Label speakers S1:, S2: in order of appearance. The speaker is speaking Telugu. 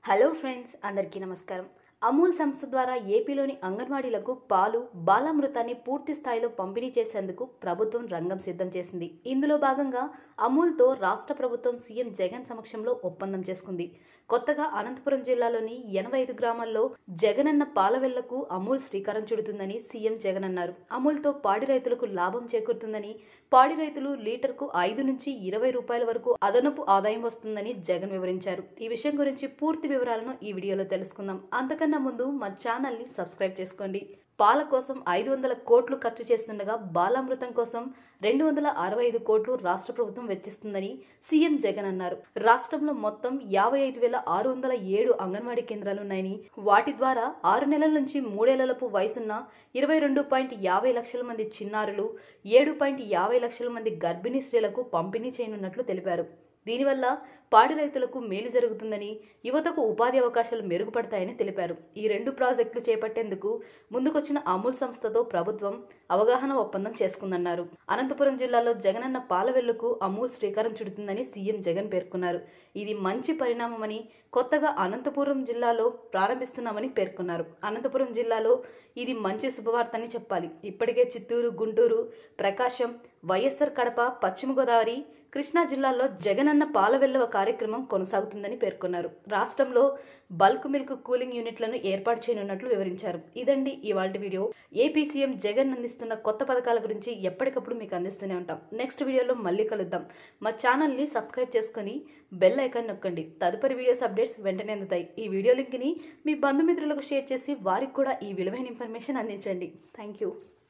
S1: హలో ఫ్రెండ్స్ అందరికీ నమస్కారం అమూల్ సంస్థ ద్వారా ఏపీలోని అంగన్వాడీలకు పాలు బాలామృతాన్ని పూర్తి స్థాయిలో పంపిణీ చేసేందుకు ప్రభుత్వం రంగం సిద్ధం చేసింది ఇందులో భాగంగా అమూల్తో రాష్ట్ర ప్రభుత్వం సీఎం జగన్ సమక్షంలో ఒప్పందం చేసుకుంది కొత్తగా అనంతపురం జిల్లాలోని ఎనభై ఐదు గ్రామాల్లో జగనన్న పాలవెల్లకు అమూల్ శ్రీకారం చుడుతుందని సీఎం జగన్ అన్నారు అమూల్తో పాడి రైతులకు లాభం చేకూరుతుందని పాడి రైతులు లీటర్కు ఐదు నుంచి ఇరవై రూపాయల వరకు అదనపు ఆదాయం వస్తుందని జగన్ వివరించారు ఈ విషయం గురించి పూర్తి వివరాలను ఈ వీడియోలో తెలుసుకుందాం అంతకన్నా ముందు మా ఛానల్ని సబ్స్క్రైబ్ చేసుకోండి పాల కోసం ఐదు వందల కోట్లు ఖర్చు చేస్తుండగా బాలామృతం కోసం రెండు వందల అరవై ఐదు కోట్లు రాష్ట్ర ప్రభుత్వం వెచ్చిస్తుందని సీఎం జగన్ అన్నారు రాష్ట్రంలో మొత్తం యాభై ఐదు వేల ఆరు వందల ఏడు అంగన్వాడీ కేంద్రాలున్నాయని వాటి ద్వారా ఆరు నెలల నుంచి మూడేళ్లలోపు వయసున్న ఇరవై రెండు పాయింట్ యాభై లక్షల మంది చిన్నారులు ఏడు పాయింట్ యాభై లక్షల మంది గర్భిణీ స్త్రీలకు పంపిణీ చేయనున్నట్లు తెలిపారు దీనివల్ల పాడి రైతులకు మేలు జరుగుతుందని యువతకు ఉపాధి అవకాశాలు మెరుగుపడతాయని తెలిపారు ఈ రెండు ప్రాజెక్టులు చేపట్టేందుకు ముందుకొచ్చిన అమూల్ సంస్థతో ప్రభుత్వం అవగాహన ఒప్పందం చేసుకుందన్నారు అనంతపురం జిల్లాలో జగనన్న పాలవెల్లుకు అమూల్ శ్రీకారం చుడుతుందని సీఎం జగన్ పేర్కొన్నారు ఇది మంచి పరిణామమని కొత్తగా అనంతపురం జిల్లాలో ప్రారంభిస్తున్నామని పేర్కొన్నారు అనంతపురం జిల్లాలో ఇది మంచి శుభవార్తని చెప్పాలి ఇప్పటికే చిత్తూరు గుంటూరు ప్రకాశం వైఎస్ఆర్ కడప పశ్చిమ గోదావరి కృష్ణా జిల్లాల్లో జగనన్న పాలవెల్లవ కార్యక్రమం కొనసాగుతుందని పేర్కొన్నారు రాష్ట్రంలో బల్క్ మిల్క్ కూలింగ్ యూనిట్లను ఏర్పాటు చేయనున్నట్లు వివరించారు ఇదండి ఇవాళ వీడియో ఏపీ సీఎం జగన్ అందిస్తున్న కొత్త పథకాల గురించి ఎప్పటికప్పుడు మీకు అందిస్తూనే ఉంటాం నెక్స్ట్ వీడియోలో మళ్ళీ కలుద్దాం మా ఛానల్ని సబ్స్క్రైబ్ చేసుకుని బెల్ ఐకాన్ నొక్కండి తదుపరి వీడియోస్ అప్డేట్స్ వెంటనే అందుతాయి ఈ వీడియో లింక్ని మీ బంధుమిత్రులకు షేర్ చేసి వారికి కూడా ఈ విలువైన ఇన్ఫర్మేషన్ అందించండి థ్యాంక్ యూ